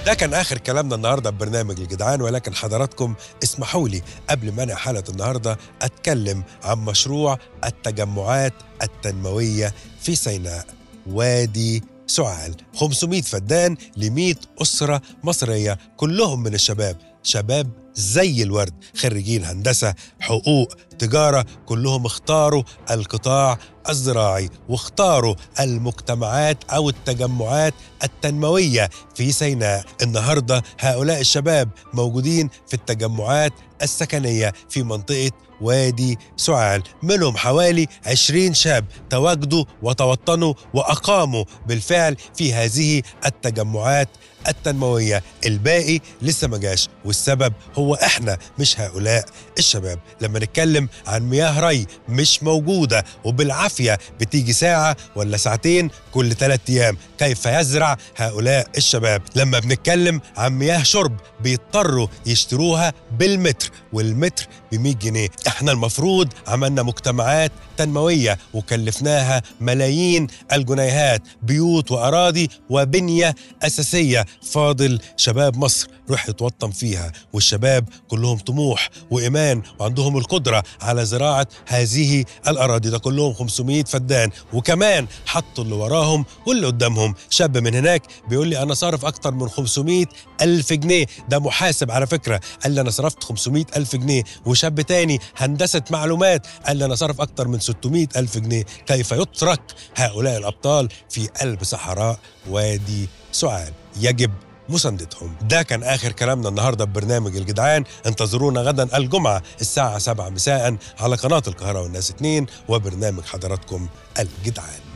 ده كان آخر كلامنا النهاردة ببرنامج الجدعان ولكن حضراتكم اسمحوا لي قبل ما أنا حلقة النهاردة أتكلم عن مشروع التجمعات التنموية في سيناء وادي سعال 500 فدان ل 100 أسرة مصرية كلهم من الشباب شباب زي الورد خريجين هندسة حقوق تجارة كلهم اختاروا القطاع الزراعي واختاروا المجتمعات أو التجمعات التنموية في سيناء النهاردة هؤلاء الشباب موجودين في التجمعات السكنية في منطقة وادي سعال منهم حوالي 20 شاب تواجدوا وتوطنوا وأقاموا بالفعل في هذه التجمعات التنموية الباقي لسه ما جاش والسبب هو احنا مش هؤلاء الشباب لما نتكلم عن مياه ري مش موجودة وبالعافية بتيجي ساعة ولا ساعتين كل ثلاثة أيام كيف يزرع هؤلاء الشباب لما بنتكلم عن مياه شرب بيضطروا يشتروها بالمتر والمتر ب 100 جنيه احنا المفروض عملنا مجتمعات تنموية وكلفناها ملايين الجنيهات بيوت وأراضي وبنية أساسية فاضل شباب مصر روح يتوطن فيها والشباب كلهم طموح وإيمان وعندهم القدرة على زراعة هذه الأراضي ده كلهم 500 فدان وكمان حطوا اللي وراهم واللي قدامهم شاب من هناك بيقول لي أنا صارف أكتر من 500 ألف جنيه ده محاسب على فكرة قال لي أنا صرفت 500 ألف جنيه وشاب تاني هندسة معلومات قال لي أنا صرف أكتر من 600 ألف جنيه كيف يترك هؤلاء الأبطال في قلب صحراء وادي سعال يجب مساندتهم ده كان آخر كلامنا النهاردة ببرنامج الجدعان انتظرونا غدا الجمعة الساعة 7 مساء على قناة القاهرة والناس 2 وبرنامج حضراتكم الجدعان